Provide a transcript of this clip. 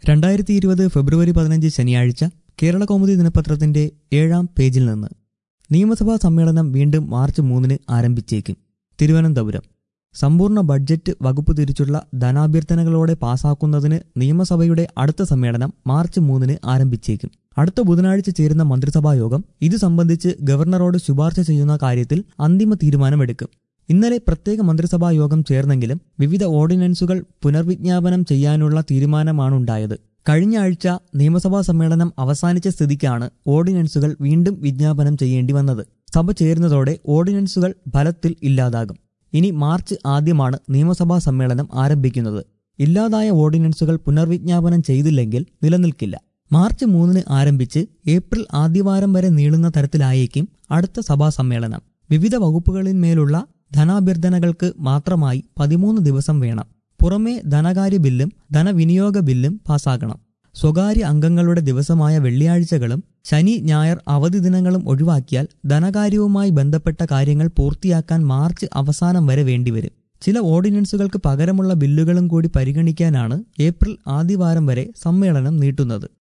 രണ്ടായിരത്തി ഇരുപത് ഫെബ്രുവരി പതിനഞ്ച് ശനിയാഴ്ച കേരള കൗമുദി ദിനപത്രത്തിന്റെ ഏഴാം പേജിൽ നിന്ന് നിയമസഭാ സമ്മേളനം വീണ്ടും മാർച്ച് മൂന്നിന് ആരംഭിച്ചേക്കും തിരുവനന്തപുരം സമ്പൂർണ്ണ ബഡ്ജറ്റ് വകുപ്പ് തിരിച്ചുള്ള ധനാഭ്യർത്ഥനകളോടെ പാസാക്കുന്നതിന് നിയമസഭയുടെ അടുത്ത സമ്മേളനം മാർച്ച് മൂന്നിന് ആരംഭിച്ചേക്കും അടുത്ത ബുധനാഴ്ച ചേരുന്ന മന്ത്രിസഭാ യോഗം ഇത് സംബന്ധിച്ച് ഗവർണറോട് ശുപാർശ ചെയ്യുന്ന കാര്യത്തിൽ അന്തിമ തീരുമാനമെടുക്കും ഇന്നലെ പ്രത്യേക മന്ത്രിസഭാ യോഗം ചേർന്നെങ്കിലും വിവിധ ഓർഡിനൻസുകൾ പുനർവിജ്ഞാപനം ചെയ്യാനുള്ള തീരുമാനമാണുണ്ടായത് കഴിഞ്ഞ ആഴ്ച നിയമസഭാ സമ്മേളനം അവസാനിച്ച സ്ഥിതിക്കാണ് ഓർഡിനൻസുകൾ വീണ്ടും വിജ്ഞാപനം ചെയ്യേണ്ടി വന്നത് സഭ ചേരുന്നതോടെ ഓർഡിനൻസുകൾ ഫലത്തിൽ ഇല്ലാതാകും ഇനി മാർച്ച് ആദ്യമാണ് നിയമസഭാ സമ്മേളനം ആരംഭിക്കുന്നത് ഇല്ലാതായ ഓർഡിനൻസുകൾ പുനർവിജ്ഞാപനം ചെയ്തില്ലെങ്കിൽ നിലനിൽക്കില്ല മാർച്ച് മൂന്നിന് ആരംഭിച്ച് ഏപ്രിൽ ആദ്യവാരം വരെ നീളുന്ന തരത്തിലായേക്കും അടുത്ത സഭാ സമ്മേളനം വിവിധ വകുപ്പുകളിന്മേലുള്ള ധനാഭ്യർത്ഥനകൾക്ക് മാത്രമായി പതിമൂന്ന് ദിവസം വേണം പുറമേ ധനകാര്യ ബില്ലും ധനവിനിയോഗ ബില്ലും പാസ്സാക്കണം സ്വകാര്യ അംഗങ്ങളുടെ ദിവസമായ വെള്ളിയാഴ്ചകളും ശനി ഞായർ അവധി ദിനങ്ങളും ഒഴിവാക്കിയാൽ ധനകാര്യവുമായി ബന്ധപ്പെട്ട കാര്യങ്ങൾ പൂർത്തിയാക്കാൻ മാർച്ച് അവസാനം വരെ വേണ്ടിവരും ചില ഓർഡിനൻസുകൾക്ക് പകരമുള്ള ബില്ലുകളും കൂടി പരിഗണിക്കാനാണ് ഏപ്രിൽ ആദ്യവാരം വരെ സമ്മേളനം നീട്ടുന്നത്